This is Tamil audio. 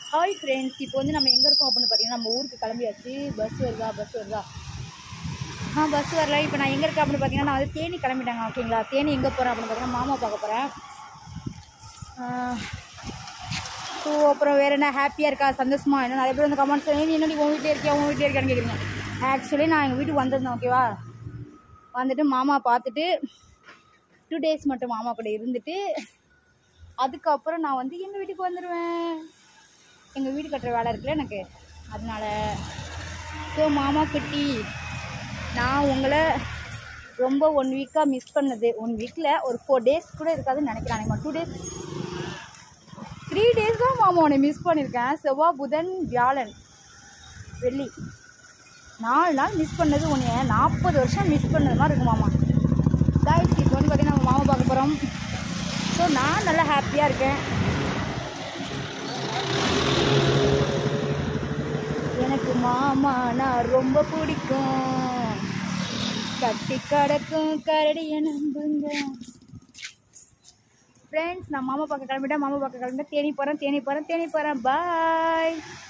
ஹாய் ஃப்ரெண்ட்ஸ் இப்போ வந்து நம்ம எங்கே இருக்கோம் அப்படின்னு பார்த்தீங்கன்னா நம்ம ஊருக்கு கிளம்பியாச்சு பஸ் வருதா பஸ் வருதா ஆ பஸ் வரல இப்போ நான் எங்கே இருக்கேன் அப்படின்னு பார்த்தீங்கன்னா நான் வந்து தேனி கிளம்பிட்டாங்க ஓகேங்களா தேனி எங்கே போகிறேன் அப்படின்னு பார்த்தீங்கன்னா மாமா பார்க்க போகிறேன் ஸோ அப்புறம் வேறு என்ன ஹாப்பியாக இருக்கா சந்தோஷமா என்ன நிறைய பேர் வந்து கமெண்ட்ஸ் நீ என்னடி உன் வீட்டிலே இருக்கியா உன் வீட்டிலே இருக்கான்னு கேட்குறீங்க ஆக்சுவலி நான் எங்கள் வீட்டுக்கு வந்திருந்தேன் ஓகேவா வந்துட்டு மாமா பார்த்துட்டு டூ டேஸ் மட்டும் மாமா கூட இருந்துட்டு அதுக்கப்புறம் நான் வந்து எங்கள் வீட்டுக்கு வந்துடுவேன் எங்கள் வீடு கட்டுற வேலை இருக்குல்ல எனக்கு அதனால ஸோ மாமா குட்டி நான் உங்களை ரொம்ப ஒன் வீக்காக மிஸ் பண்ணது ஒன் வீக்கில் ஒரு ஃபோர் டேஸ் கூட இருக்காதுன்னு நினைக்கிறேன் எனக்கு டூ டேஸ் த்ரீ டேஸ் தான் மாமா உன்னை மிஸ் பண்ணியிருக்கேன் செவ்வாய் புதன் வியாழன் வெள்ளி நாலு நாள் மிஸ் பண்ணது உன்னைய நாற்பது வருஷம் மிஸ் பண்ணது மாதிரி இருக்கு மாமா காய்ச்சி இப்போ வந்து பார்த்தீங்கன்னா நம்ம மாமா பார்க்க போகிறோம் ஸோ நான் நல்லா ஹாப்பியாக இருக்கேன் எனக்கு மாமா நான் ரொம்ப பிடிக்கும் கட்டி கடக்கும் கரடிய நம்புங்க ஃப்ரெண்ட்ஸ் நான் மாமா பார்க்க கிளம்பிட்டேன் மாமா பார்க்க கிளம்பிட்டேன் தேனி போகிறேன் தேனி போகிறேன் தேனி போகிறேன் பாய்